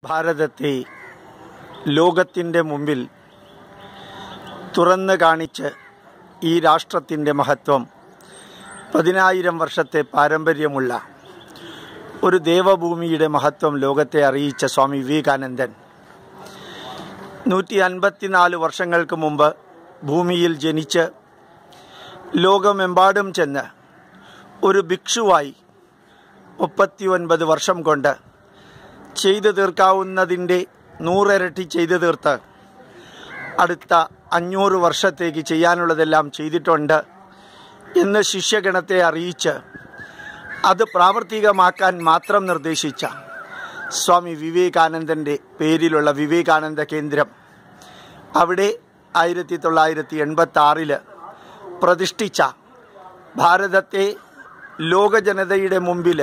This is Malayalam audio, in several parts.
ഭാരതത്തെ ലോകത്തിൻ്റെ മുമ്പിൽ തുറന്നു കാണിച്ച് ഈ രാഷ്ട്രത്തിൻ്റെ മഹത്വം പതിനായിരം വർഷത്തെ പാരമ്പര്യമുള്ള ഒരു ദേവഭൂമിയുടെ മഹത്വം ലോകത്തെ അറിയിച്ച സ്വാമി വിവേകാനന്ദൻ നൂറ്റി അൻപത്തിനാല് വർഷങ്ങൾക്ക് മുമ്പ് ഭൂമിയിൽ ജനിച്ച് ലോകമെമ്പാടും ചെന്ന് ഒരു ഭിക്ഷുവായി മുപ്പത്തി ഒൻപത് വർഷം കൊണ്ട് ചെയ്തു തീർക്കാവുന്നതിൻ്റെ നൂറിരട്ടി ചെയ്തു തീർത്ത് അടുത്ത അഞ്ഞൂറ് വർഷത്തേക്ക് ചെയ്യാനുള്ളതെല്ലാം ചെയ്തിട്ടുണ്ട് എന്ന് ശിഷ്യഗണത്തെ അറിയിച്ച് അത് പ്രാവർത്തികമാക്കാൻ മാത്രം നിർദ്ദേശിച്ച സ്വാമി വിവേകാനന്ദൻ്റെ പേരിലുള്ള വിവേകാനന്ദ കേന്ദ്രം അവിടെ ആയിരത്തി തൊള്ളായിരത്തി എൺപത്തി ആറില് പ്രതിഷ്ഠിച്ച ഭാരതത്തെ ലോകജനതയുടെ മുമ്പിൽ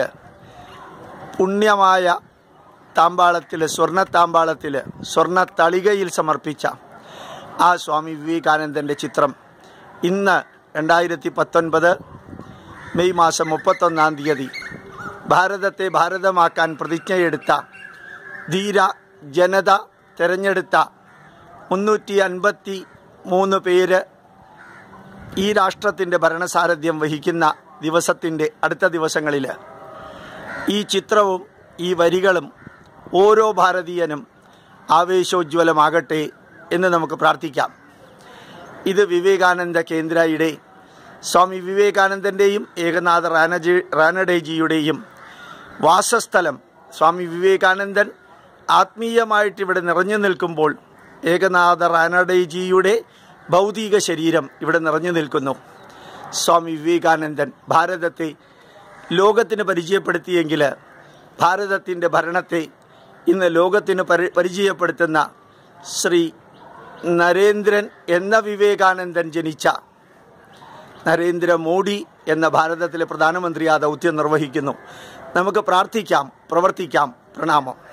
പുണ്യമായ താമ്പാളത്തിൽ സ്വർണ്ണ താമ്പാളത്തിൽ സ്വർണ്ണ തളികയിൽ സമർപ്പിച്ച ആ സ്വാമി വിവേകാനന്ദൻ്റെ ചിത്രം ഇന്ന് രണ്ടായിരത്തി പത്തൊൻപത് മെയ് മാസം മുപ്പത്തൊന്നാം തീയതി ഭാരതത്തെ ഭാരതമാക്കാൻ പ്രതിജ്ഞയെടുത്ത ധീര ജനത തിരഞ്ഞെടുത്ത മുന്നൂറ്റി അൻപത്തി മൂന്ന് പേര് ഈ രാഷ്ട്രത്തിൻ്റെ ഭരണസാരഥ്യം വഹിക്കുന്ന ദിവസത്തിൻ്റെ അടുത്ത ദിവസങ്ങളിൽ ഈ ചിത്രവും ഈ വരികളും ഓരോ ഭാരതീയനും ആവേശോജ്വലമാകട്ടെ എന്ന് നമുക്ക് പ്രാർത്ഥിക്കാം ഇത് വിവേകാനന്ദ കേന്ദ്രയുടെ സ്വാമി വിവേകാനന്ദൻ്റെയും ഏകനാഥ റാനജി റാനഡേജിയുടെയും വാസസ്ഥലം സ്വാമി വിവേകാനന്ദൻ ആത്മീയമായിട്ട് ഇവിടെ നിറഞ്ഞു നിൽക്കുമ്പോൾ ഏകനാഥ റാനഡേജിയുടെ ഭൗതിക ശരീരം ഇവിടെ നിറഞ്ഞു നിൽക്കുന്നു സ്വാമി വിവേകാനന്ദൻ ഭാരതത്തെ ലോകത്തിന് പരിചയപ്പെടുത്തിയെങ്കിൽ ഭാരതത്തിൻ്റെ ഭരണത്തെ ഇന്ന് ലോകത്തിന് പരി പരിചയപ്പെടുത്തുന്ന ശ്രീ നരേന്ദ്രൻ എന്ന വിവേകാനന്ദൻ ജനിച്ച നരേന്ദ്രമോദി എന്ന ഭാരതത്തിലെ പ്രധാനമന്ത്രി ആ ദൗത്യം നിർവഹിക്കുന്നു നമുക്ക് പ്രാർത്ഥിക്കാം പ്രവർത്തിക്കാം പ്രണാമം